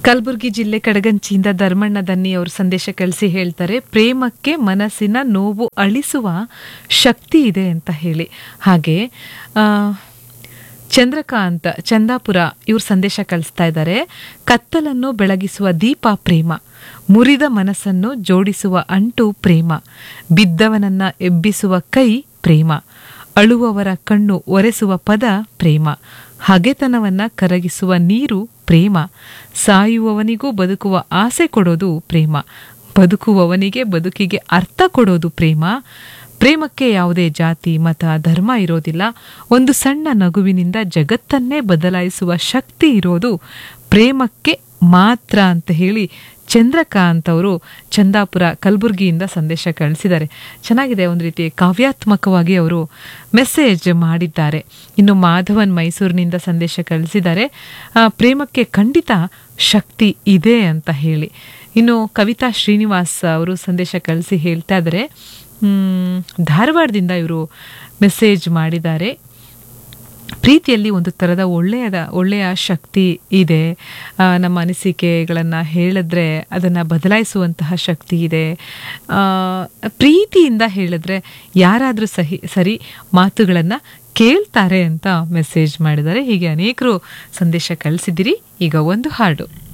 ಕಲಬುರಗಿ ಜಿಲ್ಲೆ ಕಡಗಂಚಿಯಿಂದ ಧರ್ಮಣ್ಣ ದನ್ನಿ ಅವರು ಸಂದೇಶ ಕಳಿಸಿ ಹೇಳ್ತಾರೆ ಪ್ರೇಮಕ್ಕೆ ಮನಸ್ಸಿನ ನೋವು ಅಳಿಸುವ ಶಕ್ತಿ ಇದೆ ಅಂತ ಹೇಳಿ ಹಾಗೆ ಆ, ಚಂದ್ರಕಾಂತ್ ಚಂದಾಪುರ ಇವ್ರು ಸಂದೇಶ ಕಳಿಸ್ತಾ ಇದ್ದಾರೆ ಕತ್ತಲನ್ನು ಬೆಳಗಿಸುವ ದೀಪ ಪ್ರೇಮ ಮುರಿದ ಮನಸ್ಸನ್ನು ಜೋಡಿಸುವ ಅಂಟು ಪ್ರೇಮ ಬಿದ್ದವನನ್ನ ಎಬ್ಬಿಸುವ ಕೈ ಪ್ರೇಮ ಅಳುವವರ ಕಣ್ಣು ಒರೆಸುವ ಪದ ಪ್ರೇಮ ಹಗೆತನವನ್ನ ಕರಗಿಸುವ ನೀರು ಪ್ರೇಮ ಸಾಯುವವನಿಗೂ ಬದುಕುವ ಆಸೆ ಕೊಡೋದು ಪ್ರೇಮ ಬದುಕುವವನಿಗೆ ಬದುಕಿಗೆ ಅರ್ಥ ಕೊಡೋದು ಪ್ರೇಮ ಪ್ರೇಮಕ್ಕೆ ಯಾವುದೇ ಜಾತಿ ಮತ ಧರ್ಮ ಇರೋದಿಲ್ಲ ಒಂದು ಸಣ್ಣ ನಗುವಿನಿಂದ ಜಗತ್ತನ್ನೇ ಬದಲಾಯಿಸುವ ಶಕ್ತಿ ಇರೋದು ಪ್ರೇಮಕ್ಕೆ ಮಾತ್ರ ಅಂತ ಹೇಳಿ ಚಂದ್ರಕಾಂತ್ ಅವರು ಚಂದಾಪುರ ಕಲಬುರಗಿಯಿಂದ ಸಂದೇಶ ಕಳಿಸಿದ್ದಾರೆ ಚೆನ್ನಾಗಿದೆ ಒಂದು ರೀತಿ ಕಾವ್ಯಾತ್ಮಕವಾಗಿ ಅವರು ಮೆಸೇಜ್ ಮಾಡಿದ್ದಾರೆ ಇನ್ನು ಮಾಧವನ್ ಮೈಸೂರಿನಿಂದ ಸಂದೇಶ ಕಳಿಸಿದ್ದಾರೆ ಆ, ಪ್ರೇಮಕ್ಕೆ ಖಂಡಿತ ಶಕ್ತಿ ಇದೆ ಅಂತ ಹೇಳಿ ಇನ್ನು ಕವಿತಾ ಶ್ರೀನಿವಾಸ್ ಅವರು ಸಂದೇಶ ಕಳಿಸಿ ಹೇಳ್ತಾ ಇದ್ದಾರೆ ಮ್, ಧಾರವಾಡದಿಂದ ಇವರು ಮೆಸೇಜ್ ಮಾಡಿದ್ದಾರೆ ಪ್ರೀತಿಯಲ್ಲಿ ಒಂದು ಥರದ ಒಳ್ಳೆಯದ ಒಳ್ಳೆಯ ಶಕ್ತಿ ಇದೆ ಆ, ನಮ್ಮ ಅನಿಸಿಕೆಗಳನ್ನು ಹೇಳಿದ್ರೆ ಅದನ್ನು ಬದಲಾಯಿಸುವಂತಹ ಶಕ್ತಿ ಇದೆ ಆ, ಪ್ರೀತಿಯಿಂದ ಹೇಳಿದ್ರೆ ಯಾರಾದರೂ ಸಹಿ ಸರಿ ಮಾತುಗಳನ್ನು ಕೇಳ್ತಾರೆ ಅಂತ ಮೆಸೇಜ್ ಮಾಡಿದ್ದಾರೆ ಹೀಗೆ ಅನೇಕರು ಸಂದೇಶ ಕಳಿಸಿದ್ದೀರಿ ಈಗ ಒಂದು ಹಾಡು